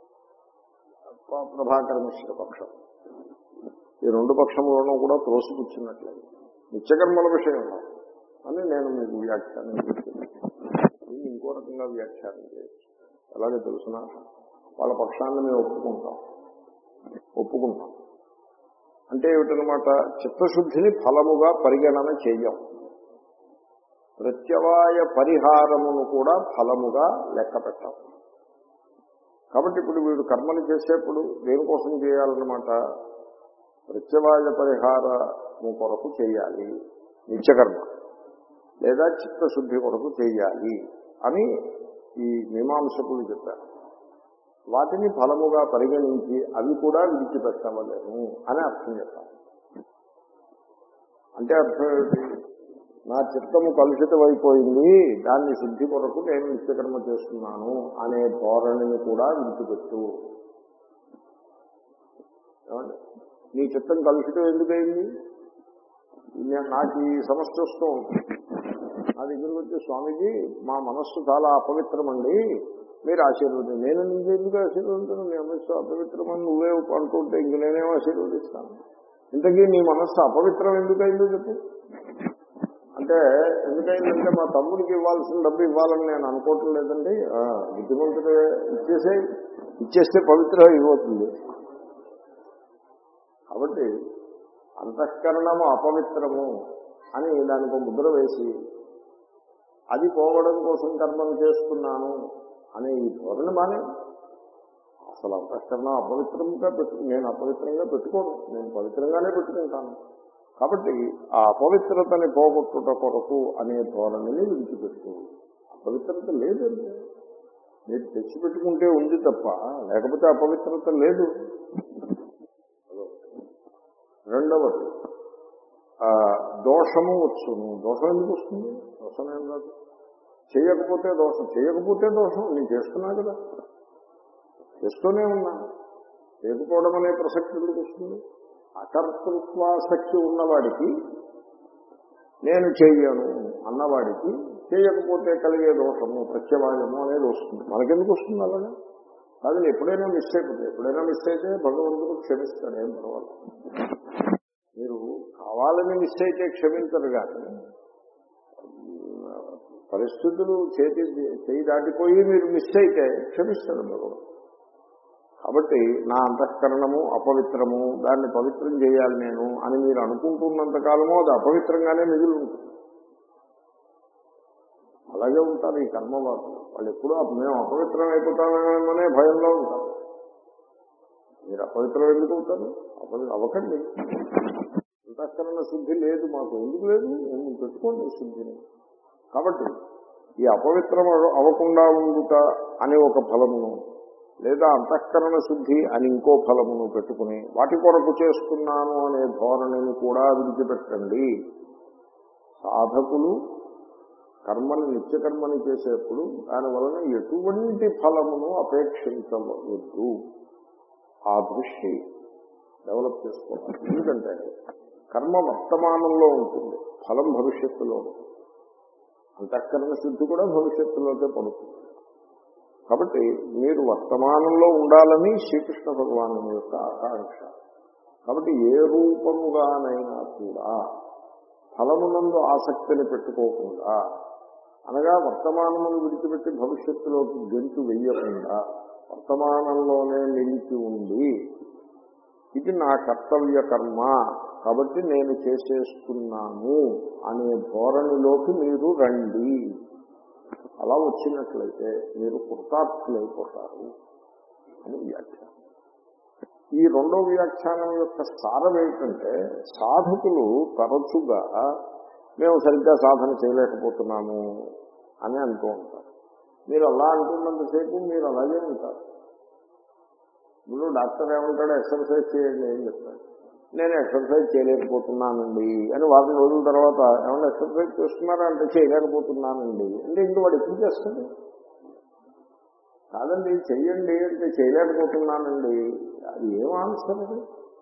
ప్రభాకర మిశ్ర పక్షం ఈ రెండు పక్షములను కూడా త్రోసిపుచ్చినట్లయితే నిత్యకర్మల విషయంలో అని నేను మీకు వ్యాఖ్యానం చేస్తున్నాను దీన్ని ఇంకో రకంగా వ్యాఖ్యానం చేయొచ్చు అలాగే తెలుసిన వాళ్ళ పక్షాన్ని మేము ఒప్పుకుంటాం ఒప్పుకుంటాం అంటే ఏమిటనమాట చిత్తశుద్ధిని ఫలముగా పరిగణన చెయ్యం ప్రత్యవాయ పరిహారమును కూడా ఫలముగా లెక్క పెట్టాం కాబట్టి ఇప్పుడు వీడు కర్మలు చేసేప్పుడు దేనికోసం చేయాలన్నమాట ప్రత్యవాయ పరిహారము కొరకు చేయాలి నిత్యకర్మ లేదా చిత్తశుద్ధి కొరకు చేయాలి అని ఈ మీమాంసకులు చెప్పారు వాటిని ఫలముగా పరిగణించి అవి కూడా విడిచిపెట్టవలేము అని అర్థం చెప్పాలి అంటే అర్థం ఏమిటి నా చిత్తము కలుషితమైపోయింది దాన్ని శుద్ధి కొరకు నేను నిత్యకర్మ చేస్తున్నాను అనే ధోరణిని కూడా విడిచిపెట్టు ఏమండి? నీ చిత్తం కలుషితం ఎందుకయింది నే- నాకు ఈ సమస్య వస్తూ ఉంటుంది నా దగ్గరికి వచ్చి స్వామీజీ మా మనస్సు చాలా అపవిత్రమండి మీరు ఆశీర్వదం నేను నీకు ఎందుకు ఆశీర్వదించను నీ మనస్సు అపవిత్రమని నువ్వే అంటుంటే ఇంక నేనేం ఆశీర్వదిస్తాను ఇంతకీ నీ మనస్సు అపవిత్రం ఎందుకైందో చెప్పు అంటే ఎందుకైందంటే మా తమ్ముడికి ఇవ్వాల్సిన డబ్బు ఇవ్వాలని నేను అనుకోవటం లేదండి ఆ, బుద్ధిమంతుడే ఇచ్చేసే ఇచ్చేస్తే పవిత్రం అయిపోతుంది కాబట్టి అంతఃకరణము అపవిత్రము అని దానికి ఒక ముద్ర వేసి అది పోవడం కోసం కర్మను చేస్తున్నాను అనే ఈ ధోరణి బానే అసలు అంతఃకరణం అపవిత్రంగా పెట్టు నేను అపవిత్రంగా పెట్టుకోను నేను పవిత్రంగానే పెట్టుకుంటాను కాబట్టి ఆ అపవిత్రతని పోగొట్టుట కొరకు అనే ధోరణిని విడిచిపెట్టు అపవిత్రత లేదండి మీరు తెచ్చిపెట్టుకుంటే ఉంది తప్ప లేకపోతే అపవిత్రత లేదు రెండవది ఆ, దోషము వచ్చును దోషం ఎందుకు వస్తుంది దోషం ఏం కాదు చేయకపోతే దోషం చేయకపోతే దోషం నేను చేస్తున్నా కదా చేస్తూనే ఉన్నా చేయకపోవడం అనే ప్రసక్తి ఎందుకు వస్తుంది అకర్తృత్వాసక్తి ఉన్నవాడికి నేను చెయ్యను అన్నవాడికి చేయకపోతే కలిగే దోషము ప్రత్యవాయము అనేది వస్తుంది మనకెందుకు వస్తుంది అలాగా అది ఎప్పుడైనా మిస్ అయిపోతే ఎప్పుడైనా మిస్ అయితే భగవంతుడు క్షమిస్తాడు ఏం పర్వాలేదు మీరు కావాలని మిస్ అయితే క్షమించరు కానీ పరిస్థితులు చేతి చేయి దాటిపోయి మీరు మిస్ అయితే క్షమిస్తాడు భగవంతుడు కాబట్టి నా అంతఃకరణము అపవిత్రము దాన్ని పవిత్రం చేయాలి నేను అని మీరు అనుకుంటున్నంత కాలము అది అపవిత్రంగానే మిగిలి ఉంటుంది అలాగే ఉంటారు ఈ కర్మవాదులు వాళ్ళు ఎప్పుడూ అప- మేము అపవిత్రం అయిపోతామేమోనే భయంలో ఉంటారు మీరు అపవిత్రం ఎందుకు అవుతారు అపవి అవ్వకండి అంతఃకరణ శుద్ధి లేదు మాకు ఎందుకు లేదు ఎందుకు పెట్టుకోండి శుద్ధిని కాబట్టి ఈ అపవిత్రం అవ- అవ్వకుండా ఉండుట అనే ఒక ఫలమును లేదా అంతఃకరణ శుద్ధి అని ఇంకో ఫలమును పెట్టుకుని వాటి కొరకు చేస్తున్నాను అనే ధోరణిని కూడా విడిచిపెట్టండి సాధకులు కర్మని నిత్యకర్మని చేసేప్పుడు దాని వలన ఎటువంటి ఫలమును అపేక్షించవద్దు ఆ దృష్టి డెవలప్ చేసుకోవాలి ఎందుకంటే కర్మ వర్తమానంలో ఉంటుంది ఫలం భవిష్యత్తులో ఉంటుంది అంతఃకరణ శుద్ధి కూడా భవిష్యత్తులోకే పడుతుంది కాబట్టి మీరు వర్తమానంలో ఉండాలని శ్రీకృష్ణ భగవాను యొక్క ఆకాంక్ష కాబట్టి ఏ రూపముగానైనా కూడా ఫలమునందు ఆసక్తిని పెట్టుకోకుండా అనగా వర్తమానమును విడిచిపెట్టి భవిష్యత్తులోకి గెంతు వెయ్యకుండా వర్తమానంలోనే నిలిచి ఉండి ఇది నా కర్తవ్య కర్మ కాబట్టి నేను చేసేస్తున్నాను అనే ధోరణిలోకి మీరు రండి అలా వచ్చినట్లయితే మీరు కృతార్థులైపోతారు అని వ్యాఖ్యానం ఈ రెండో వ్యాఖ్యానం యొక్క సారం ఏమిటంటే సాధకులు తరచుగా మేము సరిగ్గా సాధన చేయలేకపోతున్నాము అని అంటూ ఉంటారు మీరు అలా అంటున్నంతసేపు మీరు అలాగే ఉంటారు ఇప్పుడు డాక్టర్ ఏమంటాడు ఎక్సర్సైజ్ చేయండి అని చెప్తాడు నేను ఎక్సర్సైజ్ చేయలేకపోతున్నానండి అని వారం రోజుల తర్వాత ఏమన్నా ఎక్సర్సైజ్ చేస్తున్నారా అంటే చేయలేకపోతున్నానండి అంటే ఇంక వాడు ఎప్పుడు చేస్తాడు కాదండి చెయ్యండి అంటే చేయలేకపోతున్నానండి అది ఏం ఆన్సర్ అది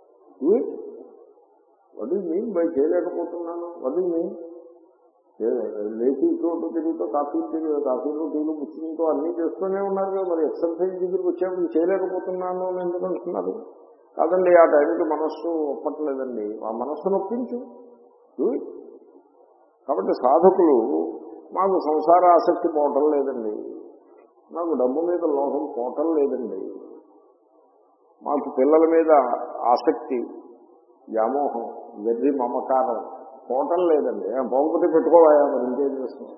వడ్ మీన్ బై చేయలేకపోతున్నాను వడ్ మీన్ లేచి చోటు తిరుగుతూ కాఫీ తిరుగు కాఫీలు టీలు ముచ్చుకుంటూ అన్నీ చేస్తూనే ఉన్నారు కదా మరి ఎక్సర్సైజ్ దగ్గరికి వచ్చేప్పుడు చేయలేకపోతున్నాను అని ఎందుకు అంటున్నారు కాదండి ఆ టైంకి మనస్సు ఒప్పట్లేదండి ఆ మనస్సును ఒప్పించు Do it. కాబట్టి సాధకులు మాకు సంసార ఆసక్తి పోవటం లేదండి నాకు డబ్బు మీద లోహం పోవటం లేదండి మాకు పిల్లల మీద ఆసక్తి వ్యామోహం వెర్రి మమకారం పోవటం లేదండి పోకపోతే పెట్టుకోవాయా మరి ఇంకేం చేస్తున్నాం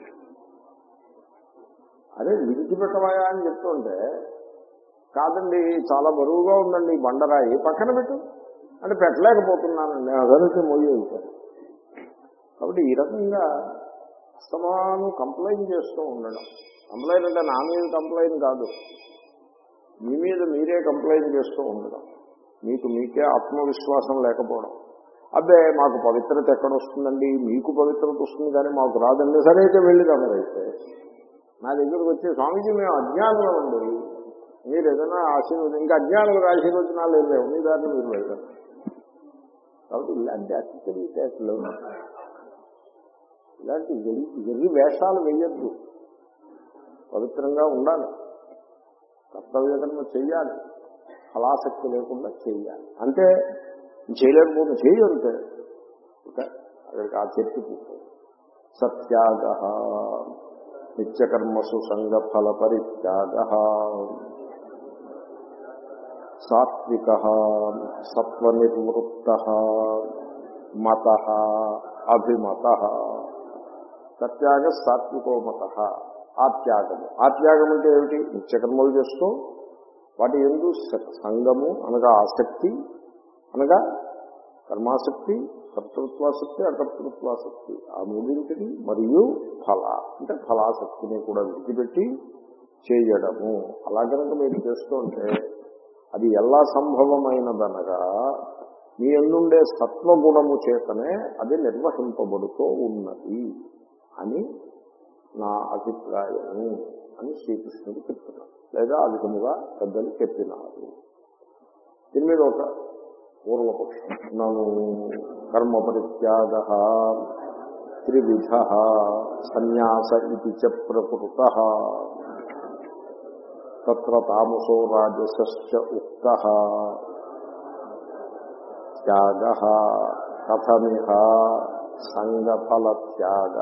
అదే విడిచిపెట్టవాయా అని చెప్తుంటే కాదండి చాలా బరువుగా ఉందండి ఈ బండరాయి పక్కన పెట్టు అంటే పెట్టలేకపోతున్నానండి అదనైతే మొయ్యి వెళ్తాను కాబట్టి ఈ రకంగా అస్తమానం కంప్లైంట్ చేస్తూ ఉండడం కంప్లైంట్ అంటే నా మీద కంప్లైంట్ కాదు మీ మీద మీరే కంప్లైంట్ చేస్తూ ఉండడం మీకు మీకే ఆత్మవిశ్వాసం లేకపోవడం అబ్బే మాకు పవిత్రత ఎక్కడొస్తుందండి మీకు పవిత్రత వస్తుంది కానీ మాకు రాదండి సరే అయితే వెళ్ళిదా మరైతే నా దగ్గరకు వచ్చే స్వామీజీ మేము అజ్ఞానంలో ఉండి మీరు ఏదైనా ఆశీర్వదం ఇంకా అజ్ఞానులు ఆశీర్వచనాలు ఏం లేవు మీ దారిని మీరు వెళ్ళారు కాబట్టి ఇలాంటి అతిథిలు ఇలాంటి వెర్రి వెర్రి వేషాలు వేయద్దు పవిత్రంగా ఉండాలి కర్తవ్యకర్మ చెయ్యాలి ఫలాసక్తి లేకుండా చెయ్యాలి అంటే చేయలేకపోతే చేయరుతే ఓకే అక్కడికి ఆ చర్చ పూర్తయింది సత్యాగ నిత్యకర్మసు సంగ ఫల పరిత్యాగ సాత్విక సత్వనిర్వృత్త మత అభిమత సత్యాగ సాత్వికో మత ఆత్యాగము ఆత్యాగం అంటే ఏమిటి నిత్యకర్మలు చేస్తూ వాటి ఎందు సంగము అనగా ఆసక్తి అనగా కర్మాసక్తి కర్తృత్వాసక్తి అకర్తృత్వాసక్తి ఆ మూడింటిని మరియు ఫల అంటే ఫలాసక్తిని కూడా విడిచిపెట్టి చేయడము అలా కనుక మీరు చేస్తుంటే అది ఎలా సంభవమైనదనగా మీ ఎందుండే సత్వగుణము చేతనే అది నిర్వహింపబడుతూ ఉన్నది అని నా అభిప్రాయము అని శ్రీకృష్ణుడు చెప్తున్నారు లేదా ఆ విధముగా పెద్దలు చెప్పినారు దీని మీద ఒక పూర్వపక్షం నను కర్మ పరిత్యాగ త్రివిధ సన్యాస ఇది చ ప్రకృత తత్ర తామసో రాజసశ్చ ఉక్త త్యాగ కథమిహ సంగఫల త్యాగ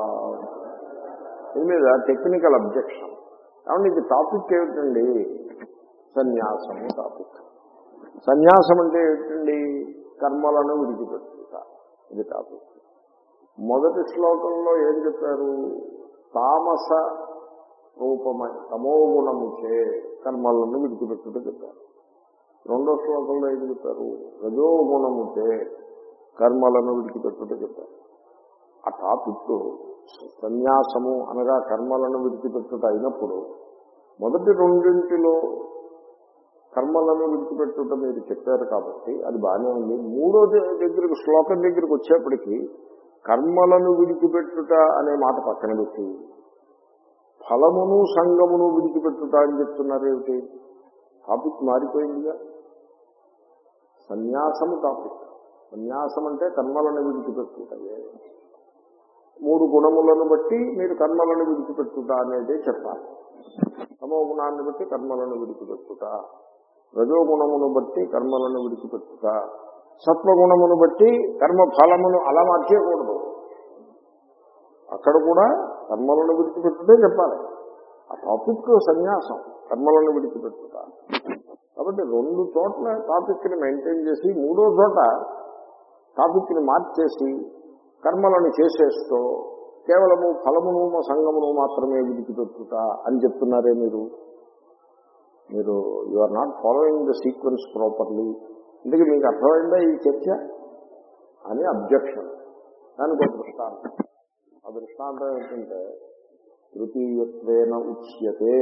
దీని మీద టెక్నికల్ అబ్జెక్షన్ కాబట్టి ఇది టాపిక్ ఏమిటండి సన్యాసము టాపిక్ సన్యాసం అంటే ఏమిటండి కర్మలను విడిచిపెట్టుట ఇది టాపిక్ మొదటి శ్లోకంలో ఏం చెప్పారు తామస రూపమై తమోగుణముచే కర్మలను విడిచిపెట్టుట చెప్పారు రెండో శ్లోకంలో ఏం చెప్పారు రజోగుణముచే కర్మలను విడిచిపెట్టుట చెప్పారు ఆ టాపిక్ సన్యాసము అనగా కర్మలను విడిచిపెట్టుట అయినప్పుడు మొదటి రెండింటిలో కర్మలను విడిచిపెట్టుట మీరు చెప్పారు కాబట్టి అది బాగానే ఉంది మూడో దగ్గరకు శ్లోకం దగ్గరికి వచ్చేప్పటికీ కర్మలను విడిచిపెట్టుట అనే మాట పక్కన పెట్టి ఫలమును సంగమును విడిచిపెట్టుట అని చెప్తున్నారు ఏమిటి టాపిక్ మారిపోయిందిగా సన్యాసము టాపిక్ సన్యాసం అంటే కర్మలను విడిచిపెట్టుటయే మూడు గుణములను బట్టి మీరు కర్మలను విడిచిపెట్టుట అనేదే చెప్పాలి తమో గుణాన్ని బట్టి కర్మలను విడిచిపెట్టుట రజోగుణమును బట్టి కర్మలను విడిచిపెట్టుట సత్వగుణమును బట్టి కర్మ ఫలమును అలా మార్చేయకూడదు అక్కడ కూడా కర్మలను విడిచిపెట్టుటే చెప్పాలి ఆ టాపిక్ సన్యాసం కర్మలను విడిచిపెట్టుట కాబట్టి రెండు చోట్ల టాపిక్ ని మెయింటైన్ చేసి మూడో చోట టాపిక్ ని మార్చేసి కర్మలను చేసేస్తూ కేవలము ఫలమును సంగమును మాత్రమే విడిచిపెట్టుట అని చెప్తున్నారే మీరు మీరు you are not following the sequence properly ఇందుకు మీకు అర్థమైందా ఈ చర్చ అని అబ్జెక్షన్ దానికి ఒక దృష్టాంతం ఆ దృష్టాంతం ఏంటంటే తృతీయత్వేన ఉచ్యతే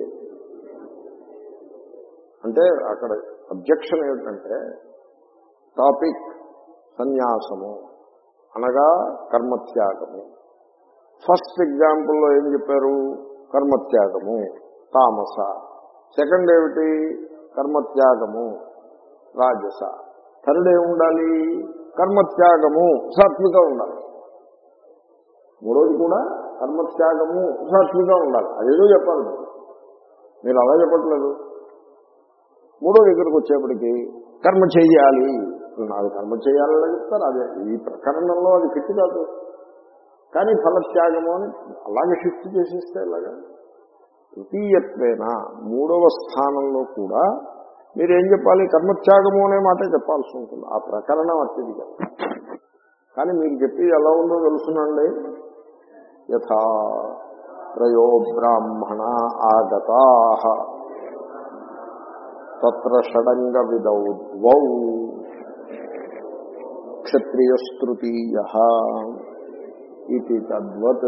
అంటే అక్కడ అబ్జెక్షన్ ఏమిటంటే టాపిక్ సన్యాసము అనగా కర్మత్యాగము ఫస్ట్ ఎగ్జాంపుల్లో ఏం చెప్పారు కర్మత్యాగము తామస సెకండ్ ఏమిటి కర్మత్యాగము రాజస థర్డ్ ఏముండాలి కర్మత్యాగము సాత్విక ఉండాలి మూడోది కూడా కర్మత్యాగము సాత్విక ఉండాలి అదేదో చెప్పాలి మీరు. మీరు అలా చెప్పట్లేదు మూడో దగ్గరకు వచ్చేప్పటికి కర్మ చెయ్యాలి అది కర్మ చేయాలని చెప్తారు అదే ఈ ప్రకరణంలో అది ఫిట్ కాదు కానీ ఫలత్యాగము అని అలాగే షిఫ్ట్ చేసేస్తే ఇలాగా తృతీయత్వేన మూడవ స్థానంలో కూడా మీరేం చెప్పాలి కర్మత్యాగము అనే మాట చెప్పాల్సి ఉంటుంది ఆ ప్రకరణం అత్యధిక కానీ మీరు చెప్పి ఎలా ఉందో తెలుసునండి యథా త్రయో బ్రాహ్మణ ఆగతా తత్ర షడంగ విదౌ ద్వౌ క్షత్రియస్తృతీయ ఇది తద్వత్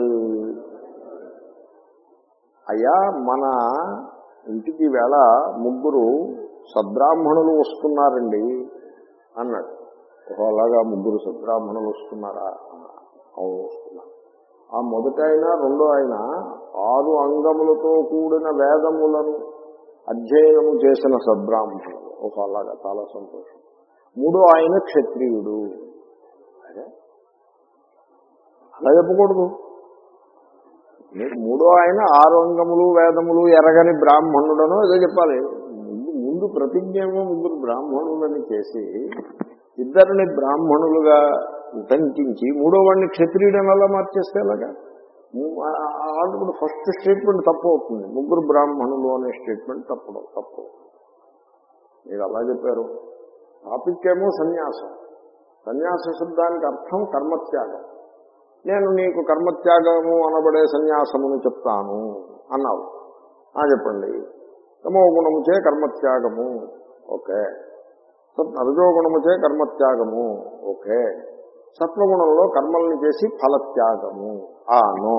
అయ్యా మన ఇంటికి వేళ ముగ్గురు సద్బ్రాహ్మణులు వస్తున్నారండి అన్నాడు ఓహో అలాగా ముగ్గురు సద్బ్రాహ్మణులు వస్తున్నారా అవును వస్తున్నారు ఆ మొదట అయినా రెండో అయినా ఆరు అంగములతో కూడిన వేదములను అధ్యయనము చేసిన సద్బ్రాహ్మణులు ఓహో అలాగా చాలా సంతోషం మూడో ఆయన క్షత్రియుడు అదే అలా చెప్పకూడదు మీరు మూడో ఆయన ఆరు అంగములు వేదములు ఎరగని బ్రాహ్మణుడనో ఏదో చెప్పాలి ముందు ముందు ప్రతిజ్ఞేమో ముగ్గురు బ్రాహ్మణులని చేసి ఇద్దరిని బ్రాహ్మణులుగా ఉటంకించి మూడో వాడిని క్షత్రియుడని అలా మార్చేస్తే అలాగా అలాంటప్పుడు ఫస్ట్ స్టేట్మెంట్ తప్పు అవుతుంది ముగ్గురు బ్రాహ్మణులు అనే స్టేట్మెంట్ తప్పడం తప్పు మీరు అలా చెప్పారు టాపిక్ ఏమో సన్యాసం సన్యాస శబ్దానికి అర్థం కర్మత్యాగం నేను నీకు కర్మత్యాగము అనబడే సన్యాసమును చెప్తాను అన్నావు ఆ చెప్పండి తమో గుణముచే కర్మత్యాగము ఓకే రజోగుణముచే కర్మత్యాగము ఓకే సత్వగుణంలో కర్మల్ని చేసి ఫలత్యాగము ఆ no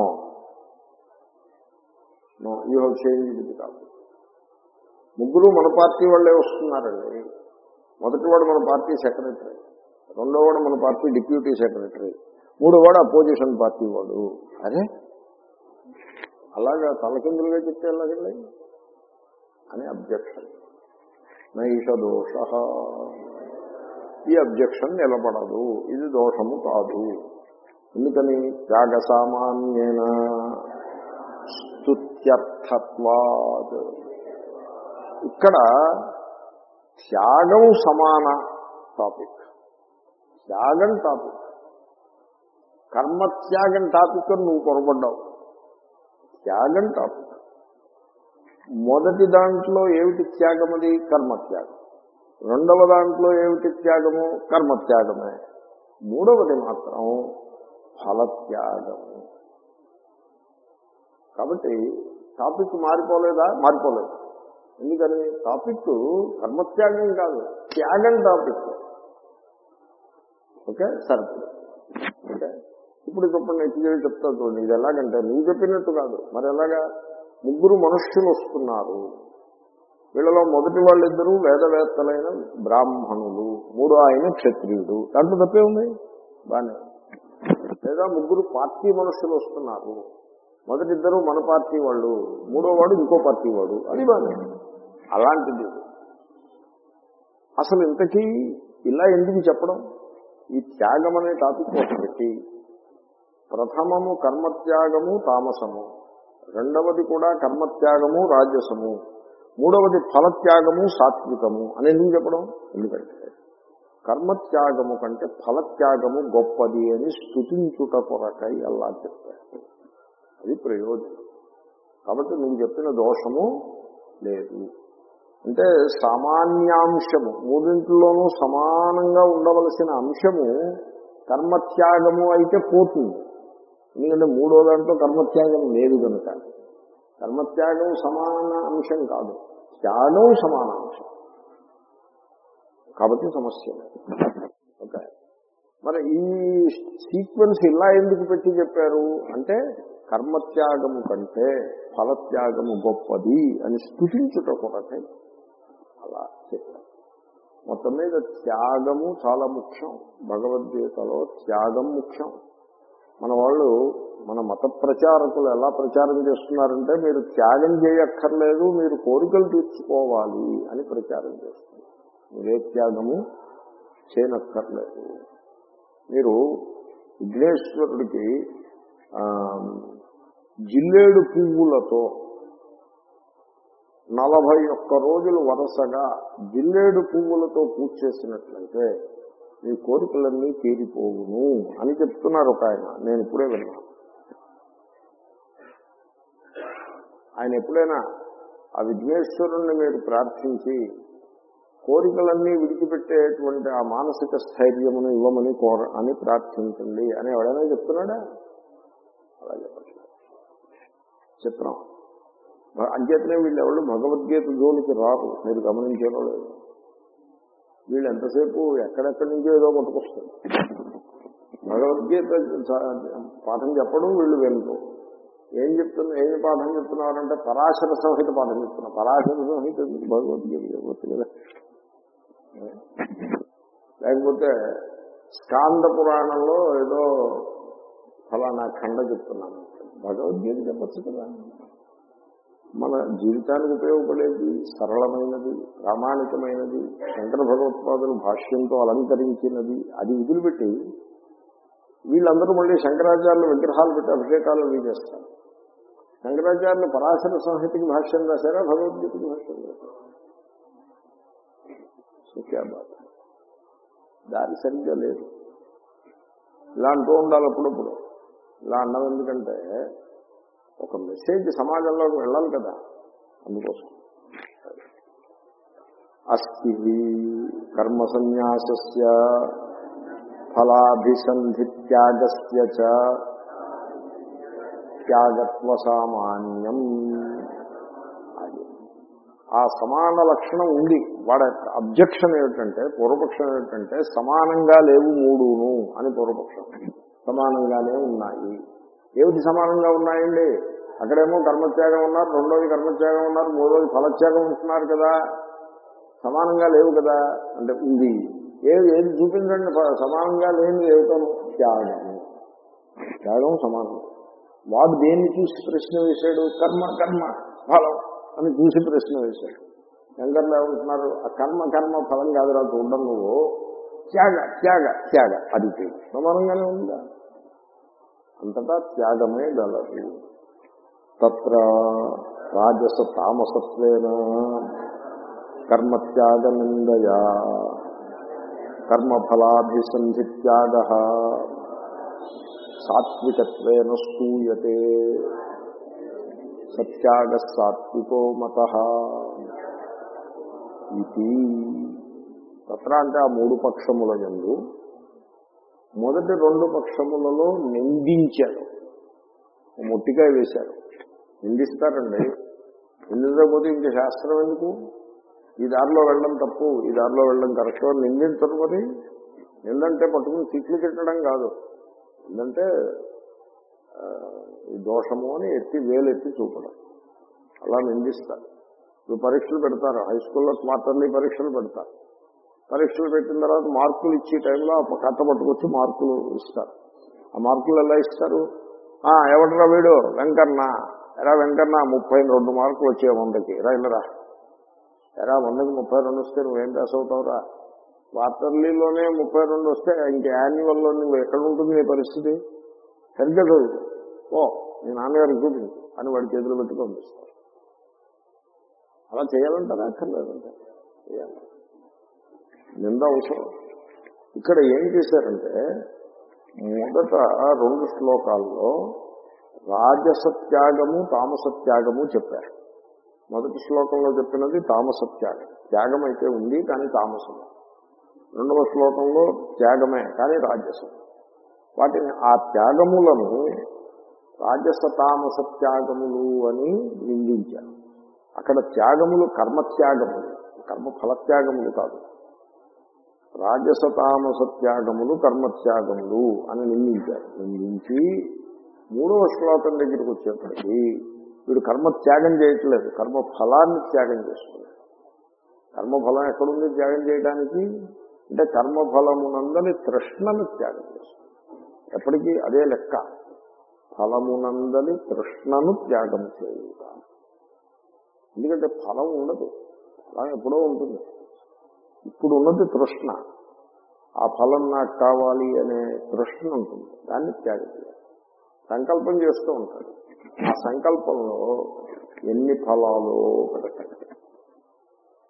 no you have change ఇది కాదు ముగ్గురు మన పార్టీ వాళ్ళే వస్తున్నారండి మొదటివాడు మన పార్టీ సెక్రటరీ రెండోవాడు మన పార్టీ డిప్యూటీ సెక్రటరీ మూడోవాడు అపోజిషన్ పార్టీ వాడు అరే అలాగా తలకిందులుగా చెప్తే ఎలాగండి అని అబ్జెక్షన్ నైష దోష ఈ అబ్జెక్షన్ నిలబడదు ఇది దోషము కాదు ఎందుకని త్యాగ సామాన్యేన స్తుత్యర్థత్వాద్ ఇక్కడ త్యాగం సమాన టాపిక్ త్యాగం టాపిక్ కర్మత్యాగం టాపిక్ అని నువ్వు పొరపడ్డావు త్యాగం టాపిక్ మొదటి దాంట్లో ఏమిటి త్యాగం అది కర్మత్యాగం రెండవ దాంట్లో ఏమిటి త్యాగము కర్మత్యాగమే మూడవది మాత్రం ఫలత్యాగము కాబట్టి టాపిక్ మారిపోలేదా మారిపోలేదు ఎందుకని టాపిక్ కర్మత్యాగం కాదు త్యాగం టాపిక్ ఓకే సరే ఓకే ఇప్పుడు చెప్పండి నెక్స్ట్ చెప్తా చూడండి ఇది ఎలాగంటే నువ్వు చెప్పినట్టు కాదు మరి ఎలాగా ముగ్గురు మనుష్యులు వస్తున్నారు వీళ్ళలో మొదటి వాళ్ళిద్దరూ వేదవేత్తలైన బ్రాహ్మణులు మూడో ఆయన క్షత్రియుడు దాంట్లో తప్పే ఉంది బానే లేదా ముగ్గురు పార్టీ మనుషులు వస్తున్నారు మొదటిద్దరు మన పార్టీ వాళ్ళు మూడో వాడు ఇంకో పార్టీ వాడు అది బానే అలాంటిది అసలు ఇంతకీ ఇలా ఎందుకు చెప్పడం ఈ త్యాగం అనే టాపిక్ ఒకటి పెట్టి ప్రథమము కర్మత్యాగము తామసము రెండవది కూడా కర్మత్యాగము రాజసము మూడవది ఫలత్యాగము సాత్వికము అని ఎందుకు చెప్పడం ఎందుకంటే కర్మత్యాగము కంటే ఫలత్యాగము గొప్పది అని స్థుతించుట కొరకై అలా చెప్పారు అది ప్రయోజనం కాబట్టి నువ్వు చెప్పిన దోషము లేదు అంటే సామాన్యాంశము మూడింటిలోనూ సమానంగా ఉండవలసిన అంశము కర్మత్యాగము అయితే పోతుంది ఎందుకంటే మూడో దాంట్లో కర్మత్యాగం లేదు కనుక కర్మత్యాగం సమాన అంశం కాదు త్యాగం సమాన అంశం కాబట్టి సమస్య లేదు. ఓకే మరి ఈ సీక్వెన్స్ ఇలా ఎందుకు పెట్టి చెప్పారు అంటే కర్మత్యాగము కంటే ఫలత్యాగము గొప్పది అని స్థుతించుట కొరకే అలా చెప్పారు మొత్తం మీద త్యాగము చాలా ముఖ్యం భగవద్గీతలో త్యాగం ముఖ్యం మన వాళ్ళు మన మత ప్రచారకులు ఎలా ప్రచారం చేస్తున్నారంటే మీరు త్యాగం చేయక్కర్లేదు మీరు కోరికలు తీర్చుకోవాలి అని ప్రచారం చేస్తున్నారు మీరే త్యాగము చేయనక్కర్లేదు మీరు విఘ్నేశ్వరుడికి ఆ, జిల్లేడు పువ్వులతో నలభై ఒక్క రోజులు వరుసగా జిల్లేడు పువ్వులతో పూజ చేసినట్లయితే మీ కోరికలన్నీ తీరిపోవును అని చెప్తున్నారు ఒక ఆయన నేను ఇప్పుడే విన్నాను ఆయన ఎప్పుడైనా ఆ విఘ్నేశ్వరుణ్ణి మీరు ప్రార్థించి కోరికలన్నీ విడిచిపెట్టేటువంటి ఆ మానసిక స్థైర్యమును ఇవ్వమని కోర అని ప్రార్థించండి అని ఎవడైనా చెప్తున్నాడా అలా చెప్పట్లేదు చిత్రం అంచేతనే వీళ్ళు ఎవరు భగవద్గీత జోలికి రారు మీరు గమనించారో లేదు వీళ్ళు ఎంతసేపు ఎక్కడెక్కడి నుంచో ఏదో పట్టుకొస్తారు భగవద్గీత చ- పాఠం చెప్పడం వీళ్ళు వెళ్తూ ఏం చెప్తున్నా ఏం పాఠం చెప్తున్నారంటే పరాశర సంహిత పాఠం చెప్తున్నా పరాశర సంహిత ఎందుకు భగవద్గీత చెప్పచ్చు కదా లేకపోతే స్కాంద పురాణంలో ఏదో ఫలానా ఖండ చెప్తున్నాను భగవద్గీత చెప్పచ్చు కదా మన జీవితానికి ఉపయోగపడేది సరళమైనది ప్రామాణికమైనది శంకర భగవత్పాదులు భాష్యంతో అలంకరించినది అది వదిలిపెట్టి వీళ్ళందరూ మళ్ళీ శంకరాచార్యులు విగ్రహాలు పెట్టి అభిషేకాలు అవి చేస్తారు శంకరాచార్యులు పరాశర సంహితకి భాష్యం రాశారా భగవద్గీతకి భాష్యం రాశారా సుఖ్యాబాద్ దారి సరిగ్గా లేదు ఇలా అంటూ ఉండాలి అప్పుడప్పుడు ఇలా అన్నం ఎందుకంటే ఒక మెసేజ్ సమాజంలోకి వెళ్ళాలి కదా అందుకోసం అస్థి కర్మ సన్యాసస్య ఫలాభిసంధి త్యాగస్య చ త్యాగత్వ సామాన్యం అది ఆ సమాన లక్షణం ఉంది వాడి అబ్జెక్షన్ ఏమిటంటే పూర్వపక్షం ఏమిటంటే సమానంగా లేవు మూడును అని పూర్వపక్షం సమానంగానే ఉన్నాయి ఏమిటి సమానంగా ఉన్నాయండి అక్కడేమో కర్మత్యాగం ఉన్నారు రెండోది కర్మత్యాగం ఉన్నారు మూడోది ఫలత్యాగం ఉంటున్నారు కదా సమానంగా లేవు కదా అంటే ఉంది ఏది ఏది చూపించండి ఫ- సమానంగా లేని ఏమిటను త్యాగం త్యాగం సమానం వాడు దేన్ని చూసి ప్రశ్న వేశాడు కర్మ కర్మ ఫలం అని చూసి ప్రశ్న వేశాడు శంకర్లు ఏమంటున్నారు ఆ కర్మ కర్మ ఫలం కాదురా చూడడం నువ్వు త్యాగ త్యాగ త్యాగ అది చెయ్యి. సమానంగానే ఉందా అంతటా త్యాగమే గలదు తత్ర రాజస తామసత్వేన కర్మత్యాగ నిందయా కర్మఫలాభిసంధి త్యాగ సాత్వికత్వేన స్తూయతే సత్యాగ సాత్వికో మత ఇది తత్ర అంటే ఆ మూడు పక్షముల యందు మొదటి రెండు పక్షములలో నిందించారు ఓ మొట్టికాయ వేశారు నిందిస్తారండి నిందించకపోతే ఇంక శాస్త్రం ఎందుకు ఈ దారిలో వెళ్ళడం తప్పు ఈ దారిలో వెళ్ళడం కరెక్ట్ అని నిందించరు మరి నిందంటే పట్టుకుని తిట్లు తిట్టడం కాదు ఏంటంటే ఆ, ఈ దోషము అని ఎత్తి వేలెత్తి చూపడం అలా నిందిస్తారు ఇప్పుడు పరీక్షలు పెడతారు హై స్కూల్లో క్వార్టర్లీ పరీక్షలు పెడతారు పరీక్షలు పెట్టిన తర్వాత మార్కులు ఇచ్చే టైంలో ఆ కట్ట పట్టుకొచ్చి మార్కులు ఇస్తారు ఆ మార్కులు ఎలా ఇస్తారు ఆ ఎవడరా వీడు వెంకన్న ఎరా వెంకన్న ముప్పై రెండు మార్కులు వచ్చాయి వందకి రా ఇల్లరా ఎరా వందకి ముప్పై రెండు వస్తే నువ్వేం పాస్ అవుతావురా క్వార్టర్లీలోనే ముప్పై రెండు వస్తే ఇంక యాన్యువల్లో నువ్వు ఎక్కడ ఉంటుంది నీ పరిస్థితి సరిగ్గా చదువు ఓ మీ నాన్నగారికి చూపించు అని వాడి చేతులు పెట్టి పంపిస్తారు అలా చేయాలంటారా అక్కర్లేదంటే చేయాలి నింద అవసరం ఇక్కడ ఏం చేశారంటే మొదట రెండు శ్లోకాల్లో రాజసత్యాగము తామసత్యాగము చెప్పారు మొదటి శ్లోకంలో చెప్పినది తామసత్యాగం త్యాగం అయితే ఉంది కానీ తామసం రెండవ శ్లోకంలో త్యాగమే కానీ రాజసం వాటిని ఆ త్యాగములను రాజస తామస త్యాగములు అని నిందించారు అక్కడ త్యాగములు కర్మత్యాగములు కర్మ ఫలత్యాగములు కాదు రాజస తామస త్యాగములు కర్మత్యాగములు అని నిందించారు నిందించి మూడవ శ్లోకం దగ్గరికి వచ్చేప్పటికి వీడు కర్మ త్యాగం చేయట్లేదు కర్మ ఫలాన్ని త్యాగం చేస్తున్నాడు కర్మఫలం ఎక్కడుంది త్యాగం చేయడానికి అంటే కర్మఫలమునందని తృష్ణను త్యాగం చేస్తున్నాడు ఎప్పటికీ అదే లెక్క ఫలమునందని తృష్ణను త్యాగం చేయుట ఎందుకంటే ఫలం ఉండదు ఫలం ఎప్పుడో ఉంటుంది ఇప్పుడు ఉన్నది తృష్ణ ఆ ఫలం నాకు కావాలి అనే తృష్ణ ఉంటుంది దాన్ని త్యాగం చేయాలి సంకల్పం చేస్తూ ఉంటాడు ఆ సంకల్పంలో ఎన్ని ఫలాలు పెడతాయి